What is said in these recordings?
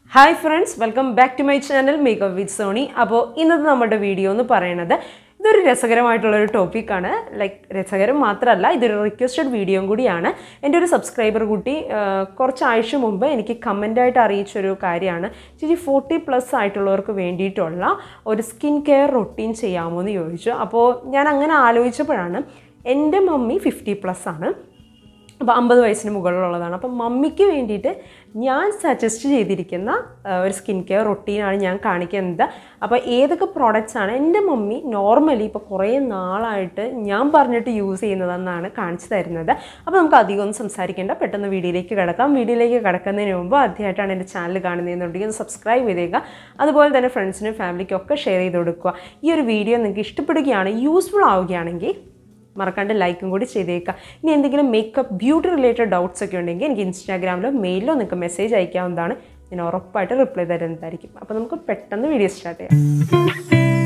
hi friends welcome back to my channel makeup with Soni അപ്പോൾ ഇന്നത്തെ നമ്മുടെ വീഡിയോ എന്ന് പറയുന്നത് ഇതൊരു രസകരമായിട്ടുള്ളൊരു ടോപ്പിക്കാണ് ലൈക്ക് രസകരം മാത്രമല്ല ഇതൊരു റിക്വസ്റ്റഡ് വീഡിയോയും കൂടിയാണ് എൻ്റെ ഒരു സബ്സ്ക്രൈബർ കുട്ടി ആ, കുറച്ച് ആഴ്ച മുമ്പ് എനിക്ക് കമൻ്റായിട്ട് അറിയിച്ചൊരു കാര്യമാണ് ചേച്ചി ഫോർട്ടി പ്ലസ് ആയിട്ടുള്ളവർക്ക് വേണ്ടിയിട്ടുള്ള ഒരു സ്കിൻ കെയർ റൊട്ടീൻ ചെയ്യാമോ എന്ന് ചോദിച്ചു അപ്പോൾ ഞാൻ അങ്ങനെ ആലോചിച്ചപ്പോഴാണ് എൻ്റെ മമ്മി ഫിഫ്റ്റി പ്ലസ് ആണ് അപ്പോൾ അമ്പത് വയസ്സിന് മുകളിലുള്ളതാണ് അപ്പം മമ്മിക്ക് വേണ്ടിയിട്ട് ഞാൻ സജസ്റ്റ് ചെയ്തിരിക്കുന്ന ആ, ഒരു സ്കിൻ കെയർ റൊട്ടീനാണ് ഞാൻ കാണിക്കുന്നത് അപ്പോൾ ഏതൊക്കെ പ്രോഡക്റ്റ്സ് ആണ് എൻ്റെ മമ്മി നോർമലി ഇപ്പോൾ കുറേ നാളായിട്ട് ഞാൻ പറഞ്ഞിട്ട് യൂസ് ചെയ്യുന്നതെന്നാണ് കാണിച്ചു തരുന്നത് അപ്പോൾ നമുക്ക് അധികം ഒന്നും സംസാരിക്കേണ്ട പെട്ടെന്ന് വീഡിയോയിലേക്ക് കിടക്കാം വീഡിയോയിലേക്ക് കിടക്കുന്നതിന് മുമ്പ് ആദ്യമായിട്ടാണ് എൻ്റെ ചാനൽ കാണുന്നതെന്നുണ്ടെങ്കിൽ ഒന്ന് സബ്സ്ക്രൈബ് ചെയ്തേക്കുക അതുപോലെ തന്നെ ഫ്രണ്ട്സിനും ഫാമിലിക്കും ഒക്കെ ഷെയർ ചെയ്ത് കൊടുക്കുക ഈ ഒരു വീഡിയോ നിങ്ങൾക്ക് ഇഷ്ടപ്പെടുകയാണ് യൂസ്ഫുൾ ആവുകയാണെങ്കിൽ മറക്കാണ്ട് ലൈക്കും കൂടി ചെയ്തേക്കുക ഇനി എന്തെങ്കിലും മേക്കപ്പ് ബ്യൂട്ടി റിലേറ്റഡ് ഡൗട്ട്സ് ഒക്കെ ഉണ്ടെങ്കിൽ എനിക്ക് ഇൻസ്റ്റാഗ്രാമിലോ മെയിലിലോ നിങ്ങൾക്ക് മെസ്സേജ് അയക്കാവുന്നതാണ് ഞാൻ ഉറപ്പായിട്ട് റിപ്ലൈ തരുന്നതായിരിക്കും അപ്പോൾ നമുക്ക് പെട്ടെന്ന് വീഡിയോ സ്റ്റാർട്ട് ചെയ്യാം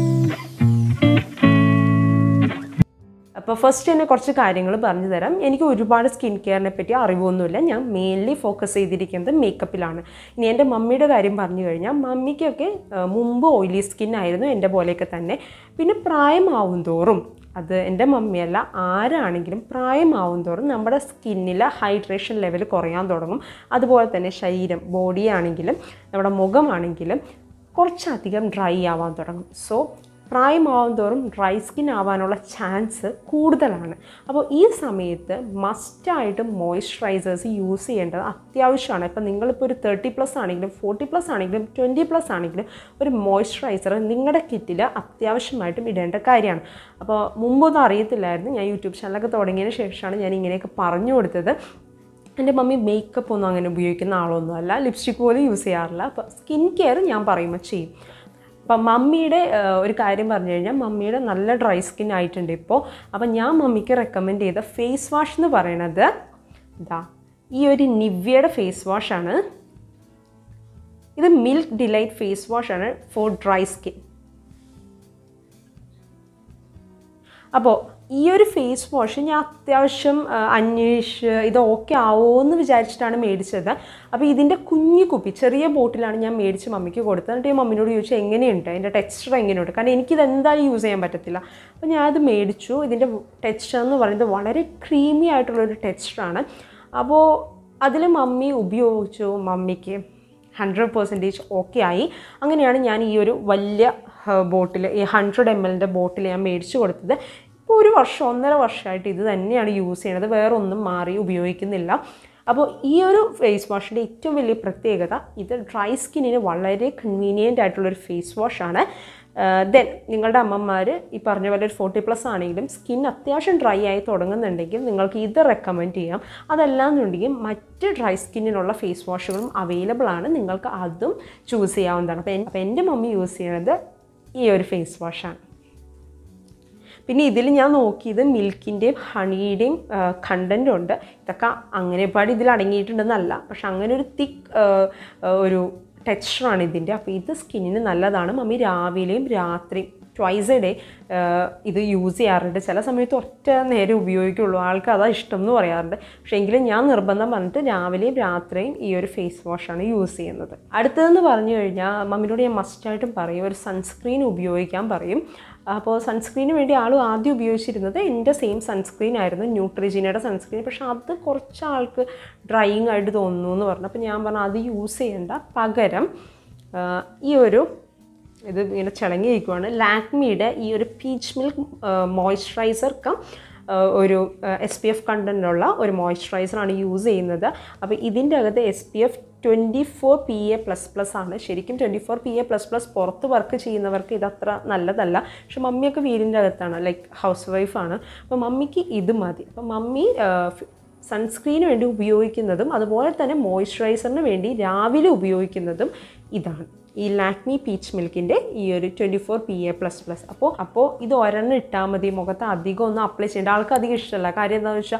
അപ്പോൾ ഫസ്റ്റ് തന്നെ കുറച്ച് കാര്യങ്ങൾ പറഞ്ഞു തരാം എനിക്ക് ഒരുപാട് സ്കിൻ കെയറിനെ പറ്റി അറിവൊന്നുമില്ല ഞാൻ മെയിൻലി ഫോക്കസ് ചെയ്തിരിക്കുന്നത് മേക്കപ്പിലാണ് ഇനി എൻ്റെ മമ്മിയുടെ കാര്യം പറഞ്ഞു കഴിഞ്ഞാൽ മമ്മിക്കൊക്കെ ആ, മുമ്പ് ഓയിലി സ്കിൻ ആയിരുന്നു എൻ്റെ പോലെയൊക്കെ തന്നെ പിന്നെ പ്രായമാവും തോറും അത് എൻ്റെ മമ്മിയല്ല ആരാണെങ്കിലും പ്രായമാവും തോറും നമ്മുടെ സ്കിന്നിലെ ഹൈഡ്രേഷൻ ലെവൽ കുറയാൻ തുടങ്ങും അതുപോലെ തന്നെ ശരീരം ബോഡി ആണെങ്കിലും നമ്മുടെ മുഖമാണെങ്കിലും കുറച്ചധികം ഡ്രൈ ആവാൻ തുടങ്ങും സോ പ്രായമാവും തോറും ഡ്രൈ സ്കിൻ ആവാനുള്ള ചാൻസ് കൂടുതലാണ് അപ്പോൾ ഈ സമയത്ത് മസ്റ്റായിട്ട് മോയ്സ്ചറൈസേഴ്സ് യൂസ് ചെയ്യേണ്ടത് അത്യാവശ്യമാണ് ഇപ്പം നിങ്ങളിപ്പോൾ ഒരു തേർട്ടി പ്ലസ് ആണെങ്കിലും ഫോർട്ടി പ്ലസ് ആണെങ്കിലും ട്വൻറ്റി പ്ലസ് ആണെങ്കിലും ഒരു മോയ്സ്ചറൈസർ നിങ്ങളുടെ കിറ്റിൽ അത്യാവശ്യമായിട്ടും ഇടേണ്ട കാര്യമാണ് അപ്പോൾ മുമ്പൊന്നും അറിയത്തില്ലായിരുന്നു ഞാൻ യൂട്യൂബ് ചാനലൊക്കെ തുടങ്ങിയതിന് ശേഷമാണ് ഞാൻ ഇങ്ങനെയൊക്കെ പറഞ്ഞു കൊടുത്തത് എൻ്റെ മമ്മി മേക്കപ്പ് ഒന്നും അങ്ങനെ ഉപയോഗിക്കുന്ന ആളൊന്നുമല്ല ലിപ്സ്റ്റിക് പോലും യൂസ് ചെയ്യാറില്ല അപ്പോൾ സ്കിൻ കെയർ ഞാൻ പറയുമ്പോൾ ചെയ്യും അപ്പം മമ്മിയുടെ ആ, ഒരു കാര്യം പറഞ്ഞു കഴിഞ്ഞാൽ മമ്മിയുടെ നല്ല ഡ്രൈ സ്കിൻ ആയിട്ടുണ്ട് ഇപ്പോൾ അപ്പം ഞാൻ മമ്മിക്ക് റെക്കമെൻഡ് ചെയ്ത ഫേസ് വാഷ് എന്ന് പറയണത് ഇതാ ഈ ഒരു നിവ്യയുടെ ഫേസ് വാഷാണ് ഇത് മിൽക്ക് ഡിലൈറ്റ് ഫേസ് വാഷാണ് ഫോർ ഡ്രൈ സ്കിൻ അപ്പോൾ ഈ ഒരു ഫേസ് വാഷ് ഞാൻ അത്യാവശ്യം ആ, അന്വേഷിച്ച് ഇത് ഓക്കെ ആവുമോ എന്ന് വിചാരിച്ചിട്ടാണ് മേടിച്ചത് അപ്പോൾ ഇതിൻ്റെ കുഞ്ഞു കുപ്പി ചെറിയ ബോട്ടിലാണ് ഞാൻ മേടിച്ച് മമ്മിക്ക് കൊടുത്തത് എന്നിട്ട് ഞാൻ മമ്മിനോട് ചോദിച്ചു എങ്ങനെയുണ്ട് അതിൻ്റെ ടെക്സ്ചർ എങ്ങനെയുണ്ട് കാരണം എനിക്കിത് എന്തായാലും യൂസ് ചെയ്യാൻ പറ്റത്തില്ല അപ്പോൾ ഞാനത് മേടിച്ചു ഇതിൻ്റെ ടെക്സ്ചർ എന്ന് പറയുന്നത് വളരെ ക്രീമി ആയിട്ടുള്ളൊരു ടെക്സ്ചറാണ് അപ്പോൾ അതിൽ മമ്മി ഉപയോഗിച്ചു മമ്മിക്ക് ഹൺഡ്രഡ് പെർസെൻറ്റേജ് ഓക്കെ ആയി അങ്ങനെയാണ് ഞാൻ ഈ ഒരു വലിയ ബോട്ടിൽ ഈ ഹൺഡ്രഡ് എം എല്ലിൻ്റെ ബോട്ടിൽ ഞാൻ മേടിച്ചു കൊടുത്തത് ഇപ്പോൾ ഒരു വർഷം ഒന്നര വർഷമായിട്ട് ഇത് തന്നെയാണ് യൂസ് ചെയ്യണത് വേറെ ഒന്നും മാറി ഉപയോഗിക്കുന്നില്ല അപ്പോൾ ഈ ഒരു ഫേസ് വാഷിൻ്റെ ഏറ്റവും വലിയ പ്രത്യേകത ഇത് ഡ്രൈ സ്കിന്നിന് വളരെ കൺവീനിയൻ്റ് ആയിട്ടുള്ളൊരു ഫേസ് വാഷാണ് ദെൻ നിങ്ങളുടെ അമ്മമാർ ഈ പറഞ്ഞ പോലെ ഒരു ഫോർട്ടി പ്ലസ് ആണെങ്കിലും സ്കിൻ അത്യാവശ്യം ഡ്രൈ ആയി തുടങ്ങുന്നുണ്ടെങ്കിൽ നിങ്ങൾക്ക് ഇത് റെക്കമെൻഡ് ചെയ്യാം അതല്ലാന്നുണ്ടെങ്കിൽ മറ്റ് ഡ്രൈ സ്കിന്നിനുള്ള ഫേസ് വാഷുകളും അവൈലബിൾ ആണ് നിങ്ങൾക്ക് അതും ചൂസ് ചെയ്യാവുന്നതാണ് അപ്പോൾ അപ്പോൾ എൻ്റെ മമ്മി യൂസ് ചെയ്യുന്നത് ഈ ഒരു ഫേസ് വാഷാണ് പിന്നെ ഇതിൽ ഞാൻ നോക്കിയത് മിൽക്കിൻ്റെയും ഹണിയുടെയും കണ്ടൻ്റ് ഉണ്ട് ഇതൊക്കെ അങ്ങനെ പാടി ഇതിൽ അടങ്ങിയിട്ടുണ്ടെന്നല്ല പക്ഷെ അങ്ങനെ ഒരു തിക്ക് ഒരു ടെക്സ്ചറാണ് ഇതിൻ്റെ അപ്പോൾ ഇത് സ്കിന്നിന് നല്ലതാണ് മമ്മി രാവിലെയും രാത്രിയും ട്വൈസ് എ ഡേ ഇത് യൂസ് ചെയ്യാറുണ്ട് ചില സമയത്ത് ഒറ്റ നേരം ഉപയോഗിക്കുള്ളൂ ആൾക്ക് അതാ ഇഷ്ടം എന്ന് പറയാറുണ്ട് പക്ഷേ എങ്കിലും ഞാൻ നിർബന്ധം പറഞ്ഞിട്ട് രാവിലെയും രാത്രിയും ഈ ഒരു ഫേസ് വാഷാണ് യൂസ് ചെയ്യുന്നത് അടുത്തതെന്ന് പറഞ്ഞു കഴിഞ്ഞാൽ മമ്മിനോട് ഞാൻ മസ്റ്റായിട്ടും പറയും ഒരു സൺസ്ക്രീൻ ഉപയോഗിക്കാൻ പറയും അപ്പോൾ സൺസ്ക്രീന് വേണ്ടി ആൾ ആദ്യം ഉപയോഗിച്ചിരുന്നത് എൻ്റെ സെയിം സൺസ്ക്രീൻ ആയിരുന്നു ന്യൂട്രിജിനയുടെ സൺസ്ക്രീൻ പക്ഷെ അത് കുറച്ച് ആൾക്ക് ഡ്രൈയിങ് ആയിട്ട് തോന്നുന്നു എന്ന് പറഞ്ഞു അപ്പോൾ ഞാൻ പറഞ്ഞു അത് യൂസ് ചെയ്യേണ്ട പകരം ആ, ഈ ഒരു ഇത് ഇങ്ങനെ ചിളങ്ങിയിരിക്കുവാണ് ലാക്മിയുടെ ഈ ഒരു പീച്ച് മിൽക്ക് മോയ്സ്ചറൈസർ കം ആ, ഒരു എസ് പി എഫ് കണ്ടൻറ്റുള്ള ഒരു മോയ്സ്ചറൈസറാണ് യൂസ് ചെയ്യുന്നത് അപ്പോൾ ഇതിൻ്റെ അകത്ത് S P F twenty four P A plus plus ആണ് ശരിക്കും twenty four P A plus plus പുറത്ത് വർക്ക് ചെയ്യുന്നവർക്ക് ഇതത്ര നല്ലതല്ല പക്ഷെ മമ്മിയൊക്കെ വീടിൻ്റെ അകത്താണ് ലൈക്ക് ഹൗസ് വൈഫാണ് അപ്പോൾ മമ്മിക്ക് ഇത് മതി അപ്പോൾ മമ്മി സൺസ്ക്രീന് വേണ്ടി ഉപയോഗിക്കുന്നതും അതുപോലെ തന്നെ മോയ്സ്ചറൈസറിന് വേണ്ടി രാവിലെ ഉപയോഗിക്കുന്നതും ഇതാണ് ഈ ലാക്മി പീച്ച് മിൽക്കിൻ്റെ ഈ ഒരു twenty four P A plus plus അപ്പോൾ അപ്പോൾ ഇത് ഒരെണ്ണം ഇട്ടാൽ മതി മുഖത്ത് അധികം ഒന്നും അപ്ലൈ ചെയ്യേണ്ട ആൾക്ക് അധികം ഇഷ്ടമല്ല കാര്യം എന്താണെന്ന് വെച്ചാൽ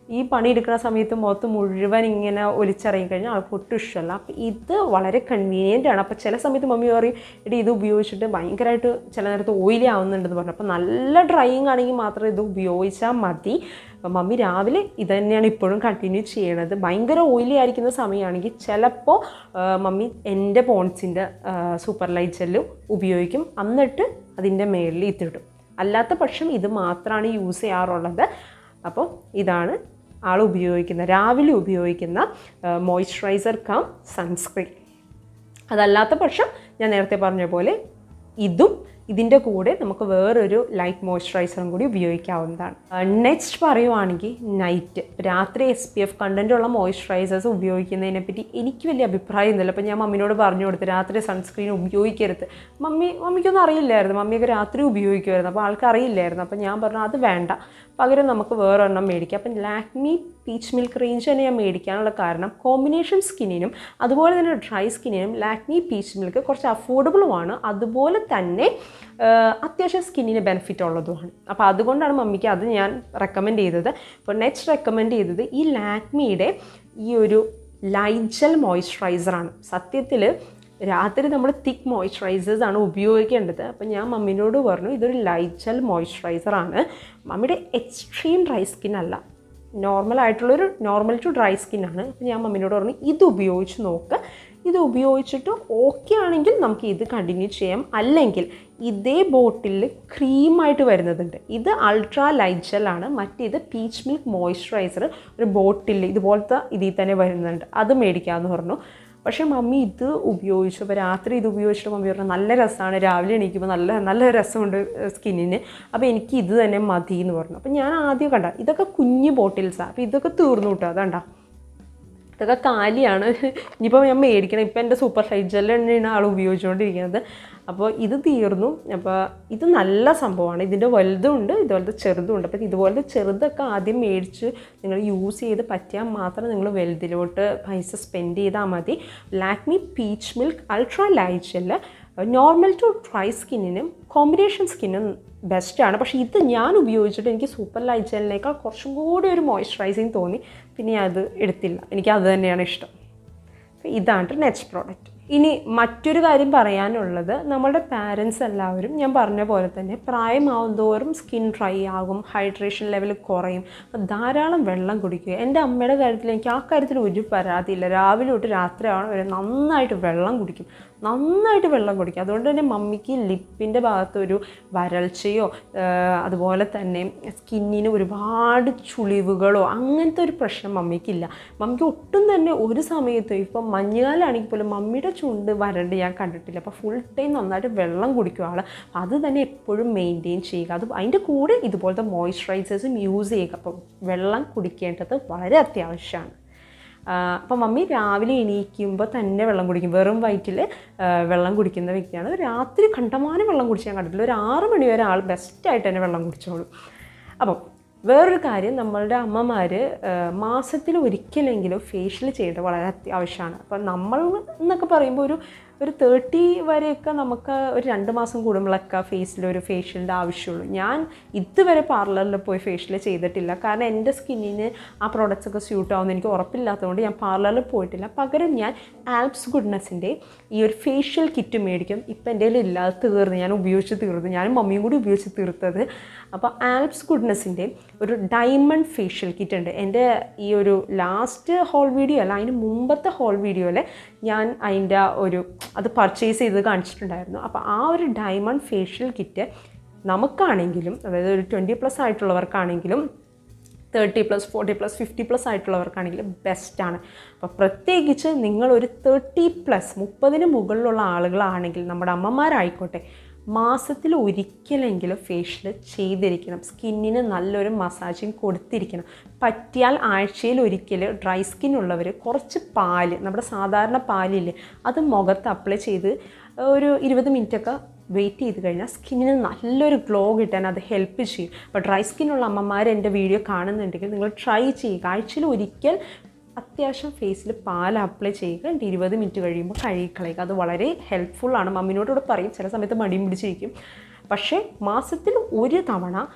ഈ പണിയെടുക്കുന്ന സമയത്ത് മുഖത്ത് മുഴുവൻ ഇങ്ങനെ ഒലിച്ചിറങ്ങി കഴിഞ്ഞാൽ ആൾക്ക് ഒട്ടും ഇഷ്ടമല്ല അപ്പോൾ ഇത് വളരെ കൺവീനിയൻ്റ് ആണ് അപ്പോൾ ചില സമയത്ത് മമ്മി പറയും എടി ഇത് ഉപയോഗിച്ചിട്ട് ഭയങ്കരമായിട്ട് ചില നേരത്ത് ഓയിലി ആവുന്നുണ്ടെന്ന് പറഞ്ഞു അപ്പോൾ നല്ല ഡ്രൈയിങ് ആണെങ്കിൽ മാത്രം ഇത് ഉപയോഗിച്ചാൽ മതി അപ്പോൾ മമ്മി രാവിലെ ഇത് തന്നെയാണ് ഇപ്പോഴും കണ്ടിന്യൂ ചെയ്യണത് ഭയങ്കര ഓയിലി ആയിരിക്കുന്ന സമയമാണെങ്കിൽ ചിലപ്പോൾ മമ്മി എൻ്റെ പോൺസിൻ്റെ സൂപ്പർ ലൈറ്റ് ജെല്ലും ഉപയോഗിക്കും എന്നിട്ട് അതിൻ്റെ മേളിൽ ഇത്തിടും അല്ലാത്ത പക്ഷം ഇത് മാത്രമാണ് യൂസ് ചെയ്യാറുള്ളത് അപ്പോൾ ഇതാണ് ആൾ ഉപയോഗിക്കുന്ന രാവിലെ ഉപയോഗിക്കുന്ന മോയ്സ്ചറൈസർ കം സൺസ്ക്രീൻ അതല്ലാത്ത പക്ഷം ഞാൻ നേരത്തെ പറഞ്ഞ പോലെ ഇതും ഇതിൻ്റെ കൂടെ നമുക്ക് വേറൊരു ലൈറ്റ് മോയ്സ്ചറൈസറും കൂടി ഉപയോഗിക്കാവുന്നതാണ് നെക്സ്റ്റ് പറയുവാണെങ്കിൽ നൈറ്റ് രാത്രി എസ് പി എഫ് കണ്ടൻറ്റുള്ള മോയ്സ്ചറൈസേഴ്സ് ഉപയോഗിക്കുന്നതിനെ പറ്റി എനിക്ക് വലിയ അഭിപ്രായമൊന്നുമില്ല അപ്പോൾ ഞാൻ മമ്മിനോട് പറഞ്ഞു കൊടുത്ത് രാത്രി സൺസ്ക്രീൻ ഉപയോഗിക്കരുത് മമ്മി മമ്മിക്കൊന്നും അറിയില്ലായിരുന്നു മമ്മിയൊക്കെ രാത്രി ഉപയോഗിക്കുമായിരുന്നു അപ്പോൾ ആൾക്ക് അറിയില്ലായിരുന്നു അപ്പോൾ ഞാൻ പറഞ്ഞു അത് വേണ്ട പകരം നമുക്ക് വേറെ ഒരെണ്ണം മേടിക്കാം അപ്പം ലാക്മി പീച്ച് മിൽക്ക് റേഞ്ച് തന്നെ ഞാൻ മേടിക്കാനുള്ള കാരണം കോമ്പിനേഷൻ സ്കിന്നിനും അതുപോലെ തന്നെ ഡ്രൈ സ്കിന്നിനും ലാക്മി പീച്ച് മിൽക്ക് കുറച്ച് അഫോർഡബിളുമാണ് അതുപോലെ തന്നെ അത്യാവശ്യം സ്കിന്നിന് ബെനിഫിറ്റ് ഉള്ളതുമാണ് അപ്പോൾ അതുകൊണ്ടാണ് മമ്മിക്ക് അത് ഞാൻ റെക്കമെൻഡ് ചെയ്തത് അപ്പോൾ നെക്സ്റ്റ് റെക്കമെൻഡ് ചെയ്തത് ഈ ലാക്മിയുടെ ഈ ഒരു ലൈജൽ മോയ്സ്ചറൈസറാണ് സത്യത്തിൽ രാത്രി നമ്മൾ തിക്ക് മോയ്സ്ചറൈസേഴ്സ് ആണ് ഉപയോഗിക്കേണ്ടത് അപ്പം ഞാൻ മമ്മിനോട് പറഞ്ഞു ഇതൊരു ലൈജൽ മോയ്സ്ചറൈസറാണ് മമ്മിയുടെ എക്സ്ട്രീം ഡ്രൈ സ്കിൻ അല്ല നോർമൽ ആയിട്ടുള്ളൊരു നോർമൽ ടു ഡ്രൈ സ്കിന്നാണ് അപ്പം ഞാൻ മമ്മിനോട് പറഞ്ഞു ഇത് ഉപയോഗിച്ച് നോക്ക് ഇത് ഉപയോഗിച്ചിട്ട് ഓക്കെ ആണെങ്കിൽ നമുക്ക് ഇത് കണ്ടിന്യൂ ചെയ്യാം അല്ലെങ്കിൽ ഇതേ ബോട്ടിൽ ക്രീമായിട്ട് വരുന്നതുണ്ട് ഇത് അൾട്രാ ലൈറ്റ് ജെല്ലാണ് മറ്റേത് പീച്ച് മിൽക്ക് മോയ്സ്ചറൈസർ ഒരു ബോട്ടിൽ ഇതുപോലത്തെ ഇതിൽ തന്നെ വരുന്നുണ്ട് അത് മേടിക്കാമെന്ന് പറഞ്ഞു പക്ഷേ മമ്മി ഇത് ഉപയോഗിച്ചു അപ്പോൾ രാത്രി ഇത് ഉപയോഗിച്ചിട്ട് മമ്മി പറഞ്ഞു നല്ല രസമാണ് രാവിലെ എണീക്കുമ്പോൾ നല്ല നല്ല രസമുണ്ട് സ്കിന്നിന് അപ്പോൾ എനിക്ക് ഇത് തന്നെ മതി എന്ന് പറഞ്ഞു അപ്പോൾ ഞാൻ ആദ്യം കണ്ട ഇതൊക്കെ കുഞ്ഞ് ബോട്ടിൽസാണ് അപ്പോൾ ഇതൊക്കെ തീർന്നു കിട്ടും അതാണ്ടാ ഇതൊക്കെ കാലിയാണ് ഇനിയിപ്പോൾ ഞാൻ മേടിക്കണം ഇപ്പോൾ എൻ്റെ സൂപ്പർ ലൈറ്റ് ജെൽ തന്നെയാണ് ആൾ ഉപയോഗിച്ചുകൊണ്ടിരിക്കുന്നത് അപ്പോൾ ഇത് തീർന്നു അപ്പോൾ ഇത് നല്ല സംഭവമാണ് ഇതിൻ്റെ വലുതും ഉണ്ട് ഇതുപോലത്തെ ചെറുതും ഉണ്ട് അപ്പോൾ ഇതുപോലത്തെ ചെറുതൊക്കെ ആദ്യം മേടിച്ച് നിങ്ങൾ യൂസ് ചെയ്ത് പറ്റിയാൽ മാത്രം നിങ്ങൾ വലുതിലോട്ട് പൈസ സ്പെൻഡ് ചെയ്താൽ മതി Lakme peach milk ultra light gel normal to dry സ്കിന്നിനും കോമ്പിനേഷൻ സ്കിന്നും ബെസ്റ്റാണ് പക്ഷേ ഇത് ഞാൻ ഉപയോഗിച്ചിട്ട് എനിക്ക് സൂപ്പർ ലൈറ്റ് ജെല്ലിനേക്കാൾ കുറച്ചും കൂടി ഒരു മോയ്സ്ചറൈസിങ് തോന്നി പിന്നെ ഞാൻ അത് എടുത്തില്ല എനിക്ക് അത് തന്നെയാണ് ഇഷ്ടം അപ്പോൾ ഇതാണ് നെക്സ്റ്റ് പ്രോഡക്റ്റ് ഇനി മറ്റൊരു കാര്യം പറയാനുള്ളത് നമ്മളുടെ പാരൻസ് എല്ലാവരും ഞാൻ പറഞ്ഞ പോലെ തന്നെ പ്രായമാവും തോറും സ്കിൻ ഡ്രൈ ആകും ഹൈഡ്രേഷൻ ലെവൽ കുറയും അപ്പോൾ ധാരാളം വെള്ളം കുടിക്കുക എൻ്റെ അമ്മയുടെ കാര്യത്തിൽ എനിക്ക് ആ കാര്യത്തിൽ ഒരു പരാതിയില്ല രാവിലെ തൊട്ട് രാത്രി ആവണം വരെ നന്നായിട്ട് വെള്ളം കുടിക്കും നന്നായിട്ട് വെള്ളം കുടിക്കും അതുകൊണ്ട് തന്നെ മമ്മിക്ക് ലിപ്പിൻ്റെ ഭാഗത്ത് ഒരു വരൾച്ചയോ അതുപോലെ തന്നെ സ്കിന്നിന് ഒരുപാട് ചുളിവുകളോ അങ്ങനത്തെ ഒരു പ്രശ്നം മമ്മിക്കില്ല മമ്മിക്ക് ഒട്ടും തന്നെ ഒരു സമയത്തും ഇപ്പം മഞ്ഞുകാലാണെങ്കിൽ പോലും മമ്മിയുടെ ചുണ്ട് വരണ്ട് ഞാൻ കണ്ടിട്ടില്ല അപ്പോൾ ഫുൾ ടൈം നന്നായിട്ട് വെള്ളം കുടിക്കും ആൾ അത് തന്നെ എപ്പോഴും മെയിൻറ്റെയിൻ ചെയ്യുക അത് അതിൻ്റെ കൂടെ ഇതുപോലത്തെ മോയ്സ്ചറൈസേഴ്സും യൂസ് ചെയ്യുക അപ്പം വെള്ളം കുടിക്കേണ്ടത് വളരെ അത്യാവശ്യമാണ് അപ്പം മമ്മി രാവിലെ എണീക്കുമ്പോൾ തന്നെ വെള്ളം കുടിക്കും വെറും വയറ്റിൽ വെള്ളം കുടിക്കുന്ന വ്യക്തിയാണ് രാത്രി കണ്ടമാനം വെള്ളം കുടിച്ച് ഞാൻ കണ്ടിട്ടില്ല ഒരു ആറ് മണി വരെ ആൾ ബെസ്റ്റായിട്ട് തന്നെ വെള്ളം കുടിച്ചോളും അപ്പം വേറൊരു കാര്യം നമ്മളുടെ അമ്മമാർ മാസത്തിൽ ഒരിക്കലെങ്കിലും ഫേഷ്യൽ ചെയ്യേണ്ടത് വളരെ അത്യാവശ്യമാണ് അപ്പം നമ്മൾ എന്നൊക്കെ പറയുമ്പോൾ ഒരു ഒരു തേർട്ടി വരെയൊക്കെ നമുക്ക് ഒരു രണ്ട് മാസം കൂടുമ്പോഴൊക്കെ ഫേസിൽ ഒരു ഫേഷ്യലിൻ്റെ ആവശ്യമുള്ളൂ ഞാൻ ഇതുവരെ പാർലറിൽ പോയി ഫേഷ്യൽ ചെയ്തിട്ടില്ല കാരണം എൻ്റെ സ്കിന്നിന് ആ പ്രോഡക്റ്റ്സ് ഒക്കെ സ്യൂട്ട് ആവുമെന്ന് എനിക്ക് ഉറപ്പില്ലാത്തതുകൊണ്ട് ഞാൻ പാർലറിൽ പോയിട്ടില്ല പകരം ഞാൻ ആൽപ്സ് ഗുഡ്നെസ്സിൻ്റെ ഈ ഒരു ഫേഷ്യൽ കിറ്റ് മേടിക്കും ഇപ്പം എൻ്റെ കയ്യിൽ ഇല്ലാതെ തീർന്നു ഞാൻ ഉപയോഗിച്ച് തീർന്നു ഞാനും മമ്മിയും കൂടി ഉപയോഗിച്ച് തീർത്തത് അപ്പോൾ ആൽപ്സ് ഗുഡ്നെസ്സിൻ്റെ ഒരു ഡയമണ്ട് ഫേഷ്യൽ കിറ്റ് ഉണ്ട് എൻ്റെ ഈ ഒരു ലാസ്റ്റ് ഹോൾ വീഡിയോ അല്ല അതിന് മുമ്പത്തെ ഹോൾ വീഡിയോയിൽ ഞാൻ അതിൻ്റെ ഒരു അത് പർച്ചേസ് ചെയ്ത് കാണിച്ചിട്ടുണ്ടായിരുന്നു അപ്പോൾ ആ ഒരു ഡയമണ്ട് ഫേഷ്യൽ കിറ്റ് നമുക്കാണെങ്കിലും അതായത് ഒരു ട്വൻറ്റി പ്ലസ് ആയിട്ടുള്ളവർക്കാണെങ്കിലും thirty plus forty plus fifty plus ആയിട്ടുള്ളവർക്കാണെങ്കിലും ബെസ്റ്റാണ് അപ്പോൾ പ്രത്യേകിച്ച് നിങ്ങളൊരു തേർട്ടി പ്ലസ് മുപ്പതിന് മുകളിലുള്ള ആളുകളാണെങ്കിൽ നമ്മുടെ അമ്മമാരായിക്കോട്ടെ മാസത്തിൽ ഒരിക്കലെങ്കിലും ഫേഷ്യൽ ചെയ്തിരിക്കണം സ്കിന്നിന് നല്ലൊരു മസാജിങ് കൊടുത്തിരിക്കണം പറ്റിയാൽ ആഴ്ചയിൽ ഒരിക്കൽ ഡ്രൈ സ്കിൻ ഉള്ളവർ കുറച്ച് പാല് നമ്മുടെ സാധാരണ പാലില്ലേ അത് മുഖത്ത് അപ്ലൈ ചെയ്ത് ഒരു ഇരുപത് മിനിറ്റൊക്കെ വെയിറ്റ് ചെയ്ത് കഴിഞ്ഞാൽ സ്കിന്നിന് നല്ലൊരു ഗ്ലോ കിട്ടാൻ അത് ഹെൽപ്പ് ചെയ്യും അപ്പോൾ ഡ്രൈ സ്കിന്നുള്ള അമ്മമാർ എൻ്റെ വീഡിയോ കാണുന്നുണ്ടെങ്കിൽ നിങ്ങൾ ട്രൈ ചെയ്യുക ആഴ്ചയിൽ ഒരിക്കൽ അത്യാവശ്യം ഫേസിൽ പാൽ അപ്ലൈ ചെയ്യുക എന്നിട്ട് ഇരുപത് മിനിറ്റ് കഴിയുമ്പോൾ കഴുകിക്കളയുക അത് വളരെ ഹെൽപ്ഫുള്ളാണ് മമ്മിനോട് കൂടെ പറയും ചില സമയത്ത് മടിയും പിടിച്ചിരിക്കും പക്ഷേ മാസത്തിൽ ഒരു തവണ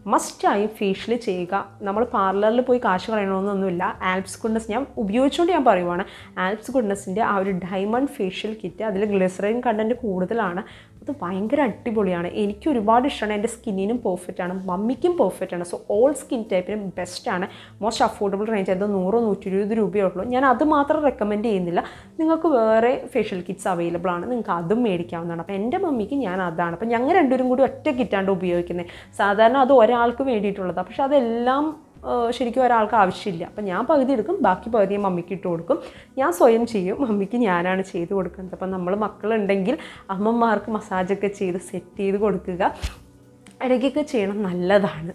മസ്റ്റായി ഫേഷ്യൽ ചെയ്യുക നമ്മൾ പാർലറിൽ പോയി കാശ് പറയണമെന്നൊന്നുമില്ല ആൽപ്സ് ഗുഡ്നസ് ഞാൻ ഉപയോഗിച്ചുകൊണ്ട് ഞാൻ പറയുവാണ് ആൽപ്സ് ഗുഡ്നസിൻ്റെ ആ ഒരു ഡയമണ്ട് ഫേഷ്യൽ കിറ്റ് അതിൽ ഗ്ലിസറിൻ കണ്ടൻറ്റ് കൂടുതലാണ് അത് ഭയങ്കര അടിപൊളിയാണ് എനിക്ക് ഒരുപാട് ഇഷ്ടമാണ് എൻ്റെ സ്കിന്നിനും പെർഫെക്റ്റ് ആണ് മമ്മിക്കും പെർഫെക്റ്റ് ആണ് സോ ഓൾ സ്കിൻ ടൈപ്പിനും ബെസ്റ്റാണ് മോസ്റ്റ് അഫോർഡബിൾ റേഞ്ച് അത് നൂറോ നൂറ്റി ഇരുപത് രൂപയേ ഉള്ളൂ ഞാൻ അത് മാത്രം റെക്കമെൻഡ് ചെയ്യുന്നില്ല നിങ്ങൾക്ക് വേറെ ഫേഷ്യൽ കിറ്റ്സ് അവൈലബിൾ ആണ് നിങ്ങൾക്ക് അതും മേടിക്കാവുന്നതാണ് അപ്പോൾ എൻ്റെ മമ്മിക്ക് ഞാൻ അതാണ് അപ്പോൾ ഞങ്ങൾ രണ്ടുപേരും കൂടി ഒറ്റ കിറ്റാണ്ട് ഉപയോഗിക്കുന്നത് സാധാരണ അത് ഒരാൾക്ക് വേണ്ടിയിട്ടുള്ളതാണ് പക്ഷേ അതെല്ലാം ഏഹ് ശരിക്കും ഒരാൾക്ക് ആവശ്യമില്ല അപ്പം ഞാൻ പകുതി എടുക്കും ബാക്കി പകുതി ഞാൻ മമ്മിക്ക് ഇട്ട് കൊടുക്കും ഞാൻ സ്വയം ചെയ്യും മമ്മിക്ക് ഞാനാണ് ചെയ്ത് കൊടുക്കുന്നത് അപ്പം നമ്മൾ മക്കളുണ്ടെങ്കിൽ അമ്മമാർക്ക് മസാജൊക്കെ ചെയ്ത് സെറ്റ് ചെയ്ത് കൊടുക്കുക ഇടയ്ക്കൊക്കെ ചെയ്യണം നല്ലതാണ്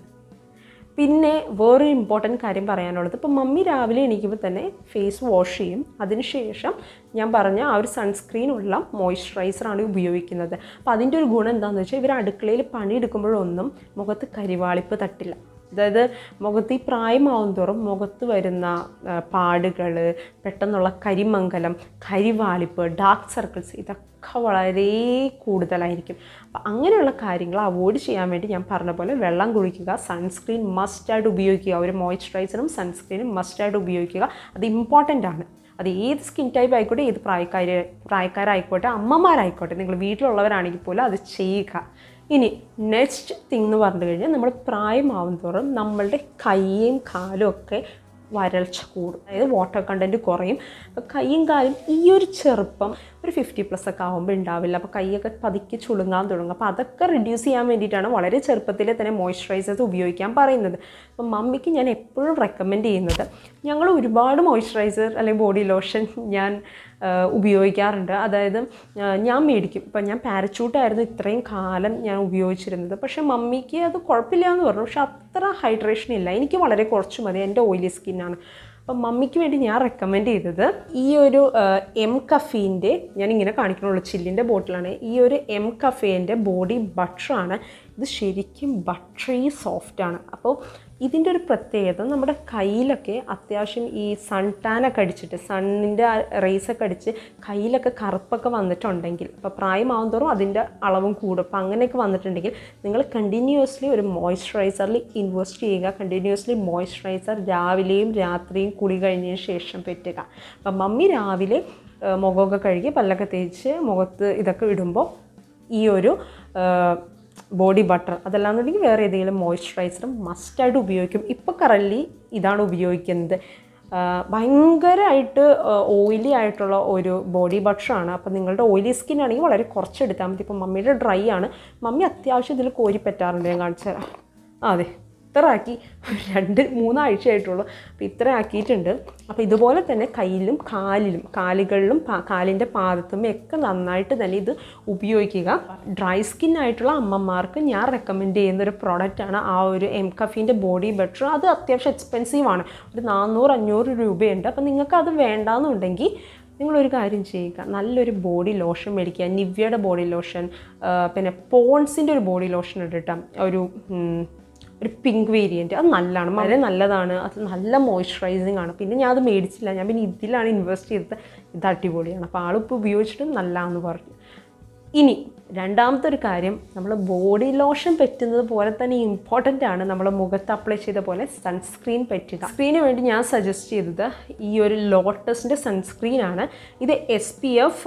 പിന്നെ വേറൊരു ഇമ്പോർട്ടൻറ്റ് കാര്യം പറയാനുള്ളത് ഇപ്പോൾ മമ്മി രാവിലെ എണീക്കുമ്പോൾ തന്നെ ഫേസ് വാഷ് ചെയ്യും അതിനുശേഷം ഞാൻ പറഞ്ഞ ആ ഒരു സൺസ്ക്രീനുള്ള മോയ്സ്ചറൈസറാണ് ഉപയോഗിക്കുന്നത് അപ്പോൾ അതിൻ്റെ ഒരു ഗുണം എന്താണെന്ന് വെച്ചാൽ ഇവർ അടുക്കളയിൽ പണിയെടുക്കുമ്പോഴൊന്നും മുഖത്ത് കരിവാളിപ്പ് തട്ടില്ല അതായത് മുഖത്ത് ഈ പ്രായമാവും തോറും മുഖത്ത് വരുന്ന പാടുകൾ പെട്ടെന്നുള്ള കരിമംഗലം കരിവാളിപ്പ് ഡാർക്ക് സർക്കിൾസ് ഇതൊക്കെ വളരെ കൂടുതലായിരിക്കും അപ്പം അങ്ങനെയുള്ള കാര്യങ്ങൾ അവോയ്ഡ് ചെയ്യാൻ വേണ്ടി ഞാൻ പറഞ്ഞ പോലെ വെള്ളം കുടിക്കുക സൺസ്ക്രീൻ മസ്റ്റായിട്ട് ഉപയോഗിക്കുക ഒരു മോയ്സ്ചറൈസറും സൺസ്ക്രീനും മസ്റ്റായിട്ട് ഉപയോഗിക്കുക അത് ഇമ്പോർട്ടൻ്റ് ആണ് അത് ഏത് സ്കിൻ ടൈപ്പ് ആയിക്കോട്ടെ ഏത് പ്രായക്കാർ പ്രായക്കാരായിക്കോട്ടെ അമ്മമാരായിക്കോട്ടെ നിങ്ങൾ വീട്ടിലുള്ളവരാണെങ്കിൽ പോലും അത് ചെയ്യുക ഇനി നെക്സ്റ്റ് തിങ് എന്ന് പറഞ്ഞു കഴിഞ്ഞാൽ നമ്മൾ പ്രായമാവും തോറും നമ്മളുടെ കൈയും കാലും ഒക്കെ വരൾച്ച കൂടും അതായത് വാട്ടർ കണ്ടൻറ്റ് കുറയും അപ്പോൾ കൈയും കാലും ഈ ഒരു ചെറുപ്പം ഒരു ഫിഫ്റ്റി പ്ലസ് ഒക്കെ ആകുമ്പോൾ ഉണ്ടാവില്ല അപ്പോൾ കൈയൊക്കെ പതുക്കെ ചുളുങ്ങാൻ തുടങ്ങും അപ്പോൾ അതൊക്കെ റിഡ്യൂസ് ചെയ്യാൻ വേണ്ടിയിട്ടാണ് വളരെ ചെറുപ്പത്തിലെ തന്നെ മോയ്സ്ചറൈസേഴ്സ് ഉപയോഗിക്കാൻ പറയുന്നത് അപ്പോൾ മമ്മിക്ക് ഞാൻ എപ്പോഴും റെക്കമെൻഡ് ചെയ്യുന്നത് ഞങ്ങൾ ഒരുപാട് മോയ്സ്ചറൈസർ അല്ലെങ്കിൽ ബോഡി ലോഷൻ ഞാൻ ആ, ഉപയോഗിക്കാറുണ്ട് അതായത് ആ, ഞാൻ മേടിക്കും ഇപ്പം ഞാൻ പാരച്ചൂട്ടായിരുന്നു ഇത്രയും കാലം ഞാൻ ഉപയോഗിച്ചിരുന്നത് പക്ഷേ മമ്മിക്ക് അത് കുഴപ്പമില്ല എന്ന് പറഞ്ഞു പക്ഷെ അത്ര ഹൈഡ്രേഷൻ ഇല്ല എനിക്ക് വളരെ കുറച്ച് മതി എൻ്റെ ഓയിലി സ്കിന്നാണ് അപ്പം മമ്മിക്ക് വേണ്ടി ഞാൻ റെക്കമെൻഡ് ചെയ്തത് ഈ ഒരു എം കഫീൻ്റെ ഞാൻ ഇങ്ങനെ കാണിക്കണുള്ളൂ ചില്ലിൻ്റെ ബോട്ടിലാണ് ഈ ഒരു എം കഫേൻ്റെ ബോഡി ബട്ടറാണ് ഇത് ശരിക്കും ബട്ടറി സോഫ്റ്റാണ് അപ്പോൾ ഇതിൻ്റെ ഒരു പ്രത്യേകത നമ്മുടെ കയ്യിലൊക്കെ അത്യാവശ്യം ഈ സൺ ടാനൊക്കെ അടിച്ചിട്ട് സണ്ണിൻ്റെ റേസൊക്കെ അടിച്ച് കയ്യിലൊക്കെ കറുപ്പൊക്കെ വന്നിട്ടുണ്ടെങ്കിൽ അപ്പോൾ പ്രായമാവും തോറും അതിൻ്റെ അളവും കൂടും അപ്പോൾ അങ്ങനെയൊക്കെ വന്നിട്ടുണ്ടെങ്കിൽ നിങ്ങൾ കണ്ടിന്യൂസ്ലി ഒരു മോയ്സ്ചറൈസറിൽ ഇൻവെസ്റ്റ് ചെയ്യുക കണ്ടിന്യൂസ്ലി മോയ്സ്ചറൈസർ രാവിലെയും രാത്രിയും കുളി കഴിഞ്ഞതിന് ശേഷം പറ്റുക അപ്പം മമ്മി രാവിലെ ആ, മുഖമൊക്കെ കഴുകി പല്ലൊക്കെ തേച്ച് മുഖത്ത് ഇതൊക്കെ ഇടുമ്പോൾ ഈ ഒരു ബോഡി ബട്ടർ അതല്ലാന്നുണ്ടെങ്കിൽ വേറെ ഏതെങ്കിലും മോയ്സ്ചറൈസറും മസ്റ്റായിട്ട് ഉപയോഗിക്കും ഇപ്പോൾ കറൻലി ഇതാണ് ഉപയോഗിക്കുന്നത് ആ, ഭയങ്കരമായിട്ട് ഓയിലി ആയിട്ടുള്ള ഒരു ബോഡി ബട്ടറാണ് അപ്പോൾ നിങ്ങളുടെ ഓയിലി സ്കിൻ ആണെങ്കിൽ വളരെ കുറച്ചെടുത്താൽ മതി ഇപ്പോൾ മമ്മിയുടെ ഡ്രൈ ആണ് മമ്മി അത്യാവശ്യം ഇതിൽ കോരി പറ്റാറുണ്ട് ഞാൻ കാണിച്ചു തരാം ആ, അതെ ഇത്ര ആക്കി രണ്ട് മൂന്നാഴ്ചയായിട്ടുള്ളൂ അപ്പോൾ ഇത്ര ആക്കിയിട്ടുണ്ട് അപ്പോൾ ഇതുപോലെ തന്നെ കയ്യിലും കാലിലും കാലുകളിലും പാ- കാലിൻ്റെ പാദത്തുമ്മയും ഒക്കെ നന്നായിട്ട് തന്നെ ഇത് ഉപയോഗിക്കുക ഡ്രൈ സ്കിൻ ആയിട്ടുള്ള അമ്മമാർക്ക് ഞാൻ റെക്കമെൻഡ് ചെയ്യുന്ന ഒരു പ്രോഡക്റ്റാണ് ആ ഒരു എം കഫീൻ്റെ ബോഡി ബട്ടർ അത് അത്യാവശ്യം എക്സ്പെൻസീവ് ആണ് ഒരു നാനൂറ് അഞ്ഞൂറ് രൂപയുണ്ട് അപ്പോൾ നിങ്ങൾക്ക് അത് വേണ്ടാന്നുണ്ടെങ്കിൽ നിങ്ങളൊരു കാര്യം ചെയ്യുക നല്ലൊരു ബോഡി ലോഷൻ മേടിക്കുക നിവ്യയുടെ ബോഡി ലോഷൻ പിന്നെ പോൺസിൻ്റെ ഒരു ബോഡി ലോഷൻ ഉണ്ട് കേട്ടോ ഒരു ഉം, ഒരു പിങ്ക് വേരിയൻറ്റ് അത് നല്ലതാണ് വളരെ നല്ലതാണ് അത് നല്ല മോയ്സ്ചറൈസിങ് ആണ് പിന്നെ ഞാൻ അത് മേടിച്ചില്ല ഞാൻ പിന്നെ ഇതിലാണ് ഇൻവെസ്റ്റ് ചെയ്തത് ഇത് അടിപൊളിയാണ് അപ്പോൾ ആളിപ്പോൾ ഉപയോഗിച്ചിട്ട് നല്ലതാണെന്ന് പറഞ്ഞു ഇനി രണ്ടാമത്തെ ഒരു കാര്യം നമ്മൾ ബോഡി ലോഷൻ പറ്റുന്നത് പോലെ തന്നെ ഇമ്പോർട്ടൻ്റ് ആണ് നമ്മൾ മുഖത്ത് അപ്ലൈ ചെയ്ത പോലെ സൺസ്ക്രീൻ പറ്റുക സ്ക്രീന് വേണ്ടി ഞാൻ സജസ്റ്റ് ചെയ്തത് ഈ ഒരു ലോട്ടസിൻ്റെ സൺസ്ക്രീൻ ആണ് ഇത് S P F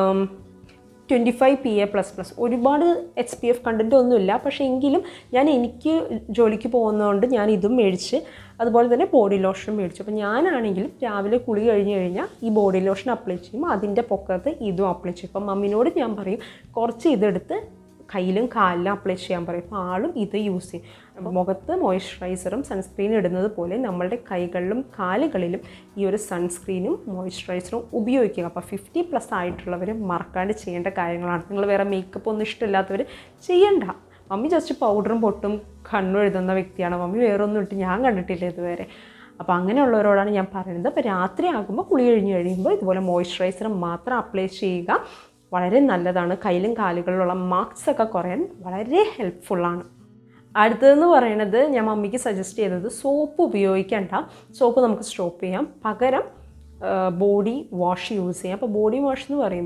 twenty five P A plus plus ഒരുപാട് എച്ച് പി എഫ് കണ്ടൻറ്റ് ഒന്നുമില്ല പക്ഷേ എങ്കിലും ഞാൻ എനിക്ക് ജോലിക്ക് പോകുന്നതുകൊണ്ട് ഞാൻ ഇതും മേടിച്ച് അതുപോലെ തന്നെ ബോഡി ലോഷൻ മേടിച്ചു അപ്പോൾ ഞാനാണെങ്കിലും രാവിലെ കുളി കഴിഞ്ഞ് കഴിഞ്ഞാൽ ഈ ബോഡി ലോഷൻ അപ്ലൈ ചെയ്യും അതിൻ്റെ പൊക്കത്ത് ഇതും അപ്ലൈ ചെയ്യും അപ്പം മമ്മിനോട് ഞാൻ പറയും കുറച്ച് ഇതെടുത്ത് കയ്യിലും കാലിലും അപ്ലൈ ചെയ്യാൻ പറയും അപ്പോൾ ആളും ഇത് യൂസ് ചെയ്യും അപ്പോൾ മുഖത്ത് മോയ്സ്ചറൈസറും സൺസ്ക്രീനും ഇടുന്നത് പോലെ നമ്മളുടെ കൈകളിലും കാലുകളിലും ഈ ഒരു സൺസ്ക്രീനും മോയ്സ്ചറൈസറും ഉപയോഗിക്കുക അപ്പോൾ ഫിഫ്റ്റി പ്ലസ് ആയിട്ടുള്ളവർ മറക്കാണ്ട് ചെയ്യേണ്ട കാര്യങ്ങളാണ് നിങ്ങൾ വേറെ മേക്കപ്പ് ഒന്നും ഇഷ്ടമില്ലാത്തവർ ചെയ്യണ്ട മമ്മി ജസ്റ്റ് പൗഡറും പൊട്ടും കണ്ണും എഴുതുന്ന വ്യക്തിയാണ് മമ്മി വേറെ ഒന്നും ഇട്ട് ഞാൻ കണ്ടിട്ടില്ല ഇതുവരെ അപ്പോൾ അങ്ങനെയുള്ളവരോടാണ് ഞാൻ പറയുന്നത് അപ്പോൾ രാത്രി ആകുമ്പോൾ കുളി കഴിഞ്ഞ് കഴിയുമ്പോൾ ഇതുപോലെ മോയ്സ്ചറൈസർ മാത്രം അപ്ലൈ ചെയ്യുക വളരെ നല്ലതാണ് കയ്യിലും കാലുകളിലുള്ള മാർക്സ് ഒക്കെ കുറയാൻ വളരെ ഹെൽപ്ഫുള്ളാണ് അടുത്തതെന്ന് പറയുന്നത് ഞാൻ മമ്മിക്ക് സജസ്റ്റ് ചെയ്തത് സോപ്പ് ഉപയോഗിക്കേണ്ട സോപ്പ് നമുക്ക് സ്റ്റോപ്പ് ചെയ്യാം പകരം ബോഡി വാഷ് യൂസ് ചെയ്യാം അപ്പോൾ ബോഡി വാഷ് എന്ന് പറയുമ്പോൾ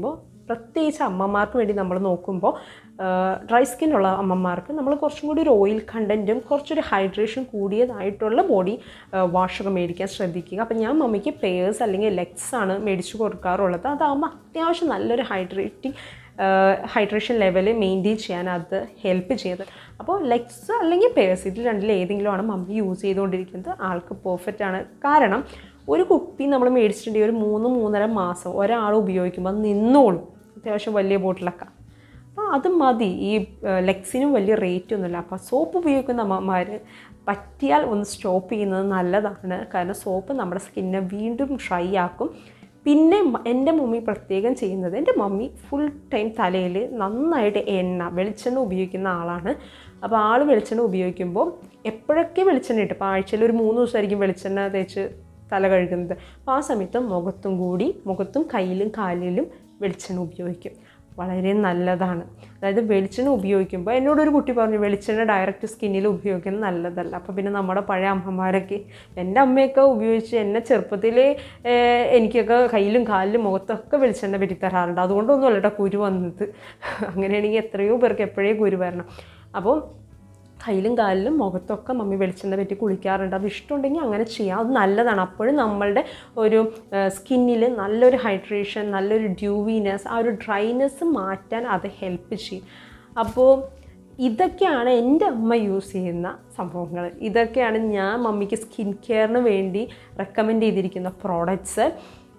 പ്രത്യേകിച്ച് അമ്മമാർക്ക് വേണ്ടി നമ്മൾ നോക്കുമ്പോൾ ഡ്രൈ സ്കിന്നുള്ള അമ്മമാർക്ക് നമ്മൾ കുറച്ചും കൂടി ഒരു ഓയിൽ കണ്ടൻറ്റും കുറച്ചൊരു ഹൈഡ്രേഷൻ കൂടിയതായിട്ടുള്ള ബോഡി വാഷൊക്കെ മേടിക്കാൻ ശ്രദ്ധിക്കുക അപ്പം ഞാൻ മമ്മിക്ക് പേഴ്സ് അല്ലെങ്കിൽ ലെഗ്സ് ആണ് മേടിച്ച് കൊടുക്കാറുള്ളത് അതാകുമ്പോൾ അത്യാവശ്യം നല്ലൊരു ഹൈഡ്രേറ്റിംഗ് ഹൈഡ്രേഷൻ ലെവൽ മെയിൻറ്റെയിൻ ചെയ്യാൻ അത് ഹെൽപ്പ് ചെയ്യുന്നത് അപ്പോൾ ലെഗ്സ് അല്ലെങ്കിൽ പേഴ്സ് ഇതിൽ രണ്ടിൽ ഏതെങ്കിലും ആണ് മമ്മി യൂസ് ചെയ്തുകൊണ്ടിരിക്കുന്നത് ആൾക്ക് പെർഫെക്റ്റ് ആണ് കാരണം ഒരു കുപ്പി നമ്മൾ മേടിച്ചിട്ടുണ്ടെങ്കിൽ ഒരു മൂന്ന് മൂന്നര മാസം ഒരാൾ ഉപയോഗിക്കുമ്പോൾ അത് നിന്നോളും അത്യാവശ്യം വലിയ ബോട്ടിലൊക്കെ അപ്പോൾ അത് മതി ഈ ലെഗ്സിനും വലിയ റേറ്റ് ഒന്നുമില്ല അപ്പോൾ സോപ്പ് ഉപയോഗിക്കുന്ന അമ്മമാർ പറ്റിയാൽ ഒന്ന് സ്റ്റോപ്പ് ചെയ്യുന്നത് നല്ലതാണ് കാരണം സോപ്പ് നമ്മുടെ സ്കിന്നെ വീണ്ടും ഡ്രൈ ആക്കും പിന്നെ മ- എൻ്റെ മമ്മി പ്രത്യേകം ചെയ്യുന്നത് എൻ്റെ മമ്മി ഫുൾ ടൈം തലയിൽ നന്നായിട്ട് എണ്ണ വെളിച്ചെണ്ണ ഉപയോഗിക്കുന്ന ആളാണ് അപ്പോൾ ആൾ വെളിച്ചെണ്ണ ഉപയോഗിക്കുമ്പോൾ എപ്പോഴൊക്കെ വെളിച്ചെണ്ണ ഇട്ട് ഇപ്പോൾ ആഴ്ചയിൽ ഒരു മൂന്ന് ദിവസമായിരിക്കും വെളിച്ചെണ്ണ തേച്ച് തല കഴുകുന്നത് അപ്പോൾ ആ സമയത്ത് മുഖത്തും കൂടി മുഖത്തും കയ്യിലും കാലിലും വെളിച്ചെണ്ണ ഉപയോഗിക്കും വളരെ നല്ലതാണ് അതായത് വെളിച്ചെണ്ണ ഉപയോഗിക്കുമ്പോൾ എന്നോടൊരു കുട്ടി പറഞ്ഞു വെളിച്ചെണ്ണ ഡയറക്റ്റ് സ്കിന്നിൽ ഉപയോഗിക്കുന്നത് നല്ലതല്ല അപ്പോൾ പിന്നെ നമ്മുടെ പഴയ അമ്മമാരൊക്കെ എൻ്റെ അമ്മയൊക്കെ ഉപയോഗിച്ച് എന്നെ ചെറുപ്പത്തിലേ ഏഹ്, എനിക്കൊക്കെ കയ്യിലും കാലിലും മുഖത്തൊക്കെ വെളിച്ചെണ്ണ പറ്റി തരാറുണ്ട് അതുകൊണ്ടൊന്നും അല്ലട്ടോ കുരു വന്നത് അങ്ങനെയാണെങ്കിൽ എത്രയോ പേർക്ക് എപ്പോഴേ കുരു വരണം അപ്പോൾ കയ്യിലും കാലിലും മുഖത്തൊക്കെ മമ്മി വെളിച്ചെണ്ണ പറ്റി കുളിക്കാറുണ്ട് അത് ഇഷ്ടമുണ്ടെങ്കിൽ അങ്ങനെ ചെയ്യാം അത് നല്ലതാണ് അപ്പോഴും നമ്മളുടെ ഒരു സ്കിന്നിൽ നല്ലൊരു ഹൈഡ്രേഷൻ നല്ലൊരു ഡ്യൂവിനെസ് ആ ഒരു ഡ്രൈനെസ് മാറ്റാൻ അത് ഹെൽപ്പ് ചെയ്യും അപ്പോൾ ഇതൊക്കെയാണ് എൻ്റെ അമ്മ യൂസ് ചെയ്യുന്ന സംഭവങ്ങൾ ഇതൊക്കെയാണ് ഞാൻ മമ്മിക്ക് സ്കിൻ കെയറിന് വേണ്ടി റെക്കമെൻഡ് ചെയ്തിരിക്കുന്ന പ്രോഡക്റ്റ്സ്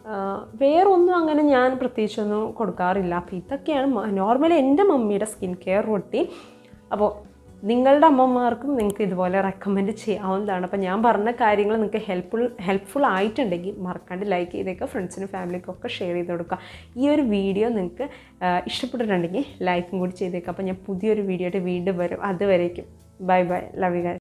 വേറൊന്നും അങ്ങനെ ഞാൻ പ്രത്യേകിച്ചൊന്നും കൊടുക്കാറില്ല അപ്പോൾ ഇതൊക്കെയാണ് നോർമലി എൻ്റെ മമ്മിയുടെ സ്കിൻ കെയർ റൊട്ടീൻ അപ്പോൾ നിങ്ങളുടെ അമ്മമാർക്കും നിങ്ങൾക്ക് ഇതുപോലെ റെക്കമെൻഡ് ചെയ്യാവുന്നതാണ് അപ്പോൾ ഞാൻ പറഞ്ഞ കാര്യങ്ങൾ നിങ്ങൾക്ക് ഹെൽപ്ഫുൾ ഹെൽപ്ഫുൾ ആയിട്ടുണ്ടെങ്കിൽ മറക്കാണ്ട് ലൈക്ക് ചെയ്തേക്കുക ഫ്രണ്ട്സിനും ഫാമിലിക്കും ഒക്കെ ഷെയർ ചെയ്ത് കൊടുക്കുക ഈ ഒരു വീഡിയോ നിങ്ങൾക്ക് ആ, ഇഷ്ടപ്പെട്ടിട്ടുണ്ടെങ്കിൽ ലൈക്കും കൂടി ചെയ്തേക്കുക അപ്പോൾ ഞാൻ പുതിയൊരു വീഡിയോ ആയിട്ട് വീണ്ടും വരും അതുവരേക്കും bye bye love you guys